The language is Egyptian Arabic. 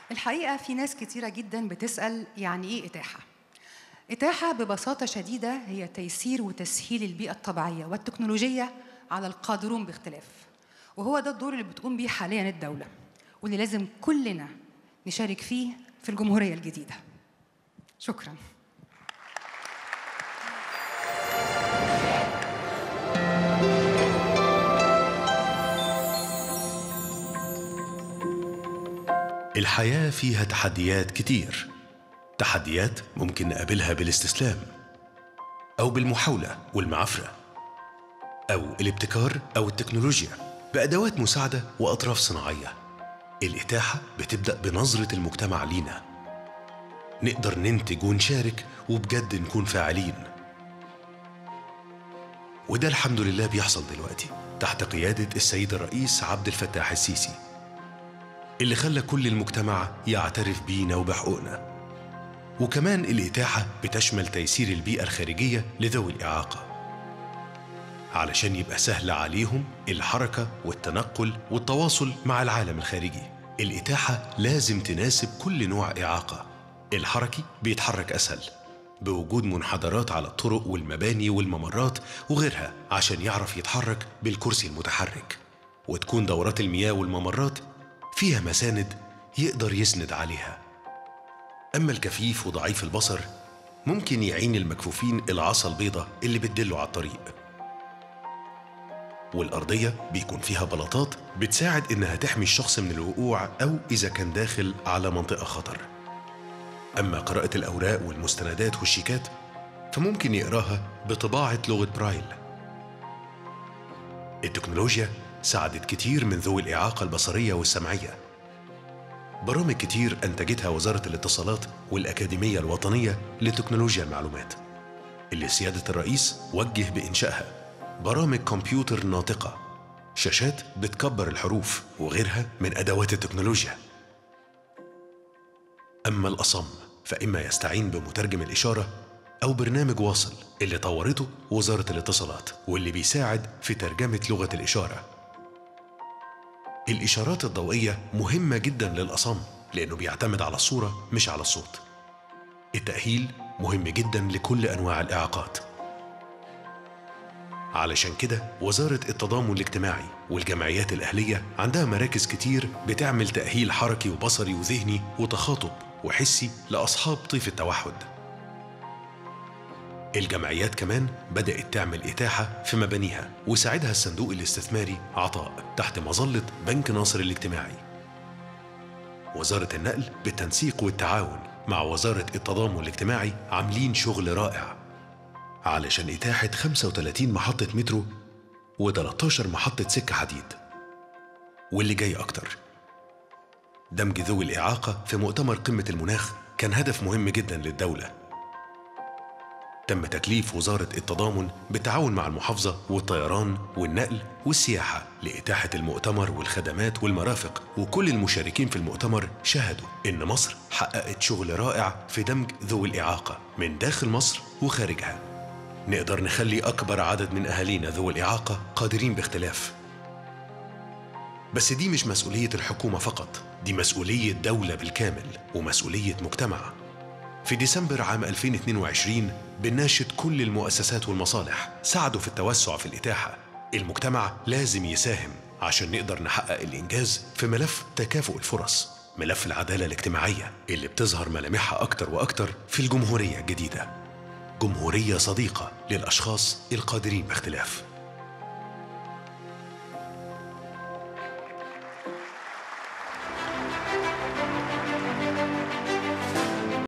الحقيقة في ناس كتيرة جدا بتسأل يعني إيه إتاحة؟ إتاحة ببساطة شديدة هي تيسير وتسهيل البيئة الطبيعية والتكنولوجية على القادرون باختلاف وهو ده الدور اللي بتقوم بيه حاليا الدولة واللي لازم كلنا نشارك فيه في الجمهورية الجديدة شكراً الحياة فيها تحديات كتير تحديات ممكن نقابلها بالاستسلام أو بالمحاولة والمعافرة أو الابتكار أو التكنولوجيا بأدوات مساعدة وأطراف صناعية الإتاحة بتبدأ بنظرة المجتمع لينا نقدر ننتج ونشارك وبجد نكون فاعلين وده الحمد لله بيحصل دلوقتي تحت قيادة السيد الرئيس عبد الفتاح السيسي اللي خلى كل المجتمع يعترف بينا وبحقوقنا وكمان الإتاحة بتشمل تيسير البيئة الخارجية لذوي الإعاقة علشان يبقى سهل عليهم الحركة والتنقل والتواصل مع العالم الخارجي الإتاحة لازم تناسب كل نوع إعاقة الحركي بيتحرك أسهل بوجود منحدرات على الطرق والمباني والممرات وغيرها عشان يعرف يتحرك بالكرسي المتحرك وتكون دورات المياه والممرات فيها مساند يقدر يسند عليها أما الكفيف وضعيف البصر ممكن يعين المكفوفين العصا البيضة اللي بتدله على الطريق والأرضية بيكون فيها بلاطات بتساعد إنها تحمي الشخص من الوقوع أو إذا كان داخل على منطقة خطر أما قراءة الأوراق والمستندات والشيكات فممكن يقراها بطباعة لغة برايل التكنولوجيا ساعدت كتير من ذوي الإعاقة البصرية والسمعية برامج كتير أنتجتها وزارة الاتصالات والأكاديمية الوطنية لتكنولوجيا المعلومات اللي سيادة الرئيس وجه بإنشائها برامج كمبيوتر ناطقة شاشات بتكبر الحروف وغيرها من أدوات التكنولوجيا أما الأصم فإما يستعين بمترجم الإشارة أو برنامج واصل اللي طورته وزارة الاتصالات واللي بيساعد في ترجمة لغة الإشارة الإشارات الضوئية مهمة جدا للأصم لأنه بيعتمد على الصورة مش على الصوت التأهيل مهم جدا لكل أنواع الإعاقات علشان كده وزارة التضامن الاجتماعي والجمعيات الأهلية عندها مراكز كتير بتعمل تأهيل حركي وبصري وذهني وتخاطب وحسي لأصحاب طيف التوحد الجمعيات كمان بدأت تعمل إتاحة في مبانيها وساعدها الصندوق الاستثماري عطاء تحت مظلة بنك ناصر الاجتماعي وزارة النقل بالتنسيق والتعاون مع وزارة التضامن الاجتماعي عاملين شغل رائع علشان إتاحة 35 محطة مترو و13 محطة سكة حديد واللي جاي أكتر دمج ذوي الإعاقة في مؤتمر قمة المناخ كان هدف مهم جدا للدولة تم تكليف وزارة التضامن بالتعاون مع المحافظة والطيران والنقل والسياحة لإتاحة المؤتمر والخدمات والمرافق وكل المشاركين في المؤتمر شهدوا إن مصر حققت شغل رائع في دمج ذوي الإعاقة من داخل مصر وخارجها نقدر نخلي أكبر عدد من أهالينا ذوي الإعاقة قادرين باختلاف بس دي مش مسؤولية الحكومة فقط دي مسؤولية دولة بالكامل ومسؤولية مجتمع في ديسمبر عام 2022 بناشد كل المؤسسات والمصالح ساعدوا في التوسع في الإتاحة المجتمع لازم يساهم عشان نقدر نحقق الإنجاز في ملف تكافؤ الفرص ملف العدالة الاجتماعية اللي بتظهر ملامحها أكتر وأكتر في الجمهورية الجديدة جمهورية صديقة للأشخاص القادرين باختلاف